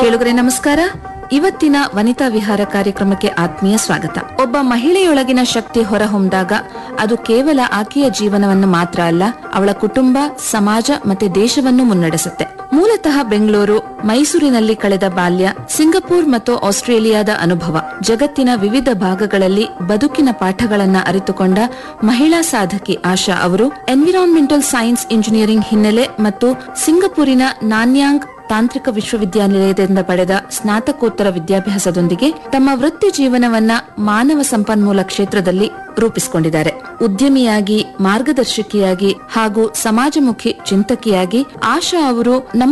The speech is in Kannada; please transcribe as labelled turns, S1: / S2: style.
S1: ಕೇಳುಗರೆ ನಮಸ್ಕಾರ ಇವತ್ತಿನ ವನಿತಾ ವಿಹಾರ ಕಾರ್ಯಕ್ರಮಕ್ಕೆ ಆತ್ಮೀಯ ಸ್ವಾಗತ ಒಬ್ಬ ಮಹಿಳೆಯೊಳಗಿನ ಶಕ್ತಿ ಹೊರಹೊಮ್ಮಿದಾಗ ಅದು ಕೇವಲ ಆಕೆಯ ಜೀವನವನ್ನು ಮಾತ್ರ ಅಲ್ಲ ಅವಳ ಕುಟುಂಬ ಸಮಾಜ ಮತ್ತೆ ದೇಶವನ್ನು ಮುನ್ನಡೆಸುತ್ತೆ ಮೂಲತಃ ಬೆಂಗಳೂರು ಮೈಸೂರಿನಲ್ಲಿ ಕಳೆದ ಬಾಲ್ಯ ಸಿಂಗಪೂರ್ ಮತ್ತು ಆಸ್ಟ್ರೇಲಿಯಾದ ಅನುಭವ ಜಗತ್ತಿನ ವಿವಿಧ ಭಾಗಗಳಲ್ಲಿ ಬದುಕಿನ ಪಾಠಗಳನ್ನ ಅರಿತುಕೊಂಡ ಮಹಿಳಾ ಸಾಧಕಿ ಆಶಾ ಅವರು ಎನ್ವಿರಾನ್ಮೆಂಟಲ್ ಸೈನ್ಸ್ ಇಂಜಿನಿಯರಿಂಗ್ ಹಿನ್ನೆಲೆ ಮತ್ತು ಸಿಂಗಪೂರಿನ ನಾನ್ಯಾಂಗ್ ತಾಂತ್ರಿಕ ವಿಶ್ವವಿದ್ಯಾನಿಲಯದಿಂದ ಪಡೆದ ಸ್ನಾತಕೋತ್ತರ ವಿದ್ಯಾಭ್ಯಾಸದೊಂದಿಗೆ ತಮ್ಮ ವೃತ್ತಿ ಜೀವನವನ್ನ ಮಾನವ ಸಂಪನ್ಮೂಲ ಕ್ಷೇತ್ರದಲ್ಲಿ ರೂಪಿಸಿಕೊಂಡಿದ್ದಾರೆ ಉದ್ಯಮಿಯಾಗಿ ಮಾರ್ಗದರ್ಶಕಿಯಾಗಿ ಹಾಗೂ ಸಮಾಜಮುಖಿ ಚಿಂತಕಿಯಾಗಿ ಆಶಾ ಅವರು ನಮ್ಮ